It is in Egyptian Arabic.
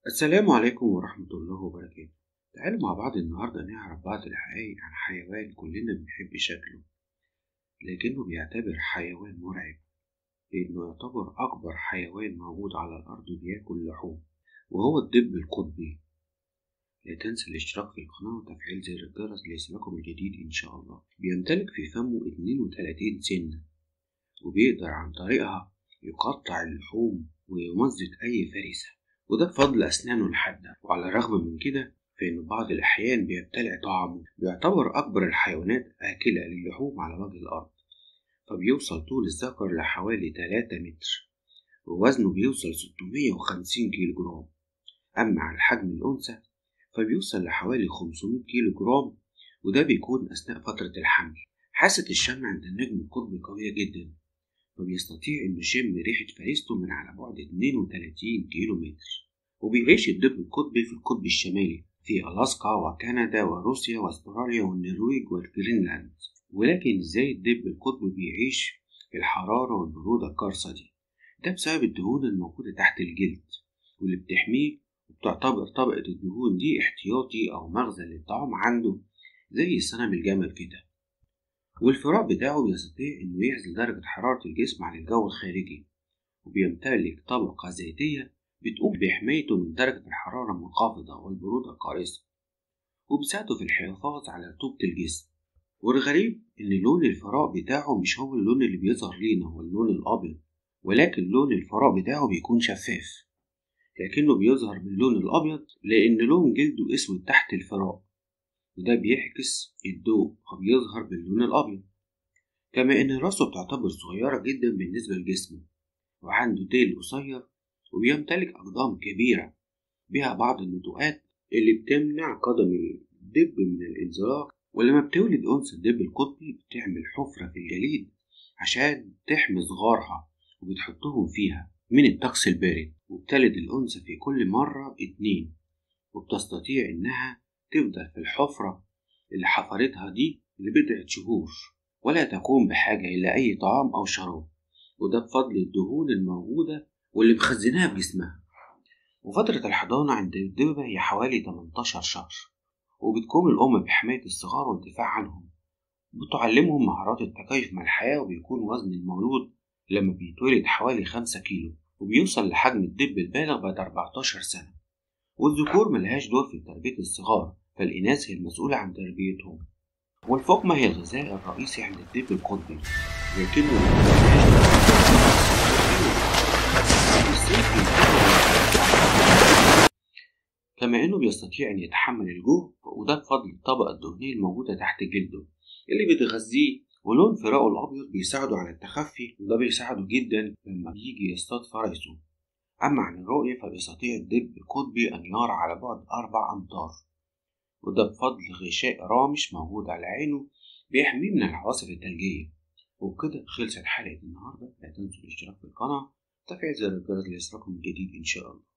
السلام عليكم ورحمة الله وبركاته تعالوا مع بعض النهاردة نعرف بعض الحقائق عن حيوان كلنا بنحب شكله لكنه بيعتبر حيوان مرعب لأنه يعتبر أكبر حيوان موجود على الأرض بياكل لحوم وهو الدب القطبي لا تنسى الاشتراك في القناة وتفعيل زر الجرس ليصلكم الجديد إن شاء الله بيمتلك في فمه 32 سنة وبيقدر عن طريقها يقطع اللحوم ويمزق أي فريسة وده بفضل أسنانه الحادة وعلى الرغم من كده فإن بعض الأحيان بيبتلع طعامه بيعتبر أكبر الحيوانات آكلة للحوم على وجه الأرض فبيوصل طول الذكر لحوالي 3 متر ووزنه بيوصل 650 كيلو جرام أما على حجم الأنثى فبيوصل لحوالي 500 كيلو جرام وده بيكون أثناء فترة الحمل حاسة الشم عند النجم القطبي قوية جدا فبيستطيع إنه يشم ريحة فريسته من على بعد 32 كيلو متر وبيعيش الدب القطبي في القطب الشمالي في ألاسكا وكندا وروسيا واستراليا والنرويج والجرينلاند ولكن ازاي الدب القطبي بيعيش في الحرارة والبرودة القارصة دي ده بسبب الدهون الموجودة تحت الجلد واللي بتحميه وبتعتبر طبقة الدهون دي احتياطي أو مخزن للطعام عنده زي صنم الجمل كده والفراء بتاعه بيستطيع إنه يعزل درجة حرارة الجسم عن الجو الخارجي وبيمتلك طبقة ذاتية بتقوم بحمايته من درجة الحرارة المنخفضة والبرودة القارصة وبتساعده في الحفاظ على رطوبة الجسم والغريب إن لون الفراء بتاعه مش هو اللون اللي بيظهر لينا هو اللون الأبيض ولكن لون الفراء بتاعه بيكون شفاف لكنه بيظهر باللون الأبيض لأن لون جلده أسود تحت الفراء وده بيعكس الضوء فبيظهر باللون الأبيض كما إن راسه بتعتبر صغيرة جدا بالنسبة لجسمه وعنده ديل قصير وبيمتلك أقدام كبيرة بها بعض النتوءات اللي بتمنع قدم الدب من الانزلاق ولما بتولد أنثى الدب القطبي بتعمل حفرة في الجليد عشان تحمي صغارها وبتحطهم فيها من الطقس البارد وبتلد الأنثى في كل مرة اتنين وبتستطيع إنها تفضل في الحفرة اللي حفرتها دي لبضعة شهور ولا تقوم بحاجة إلى أي طعام أو شراب وده بفضل الدهون الموجودة واللي مخزناها بجسمها وفترة الحضانة عند الدببة هي حوالي 18 شهر وبتقوم الأم بحماية الصغار والدفاع عنهم بتعلمهم مهارات التكيف مع الحياة وبيكون وزن المولود لما بيتولد حوالي 5 كيلو وبيوصل لحجم الدب البالغ بعد 14 سنة والذكور ملهاش دور في تربية الصغار فالإناث هي المسؤولة عن تربيتهم والفقمة هي الغذاء الرئيسي عند الدب القطبي لكنه كما انه بيستطيع ان يتحمل الجوع وده بفضل الطبقة الدهنية الموجودة تحت جلده اللي بتغذيه ولون فراءه الابيض بيساعده على التخفي وده بيساعده جدا لما بيجي يصطاد فريسه اما عن الرؤية فبيستطيع الدب القطبي ان يرى على بعد اربع امتار وده بفضل غشاء رامش موجود على عينه بيحميه من العواصف الثلجية وبكده خلصت حلقة النهاردة لا تنسوا الاشتراك في القناة وتفعيل زر الجرس ليصلكم الجديد إن شاء الله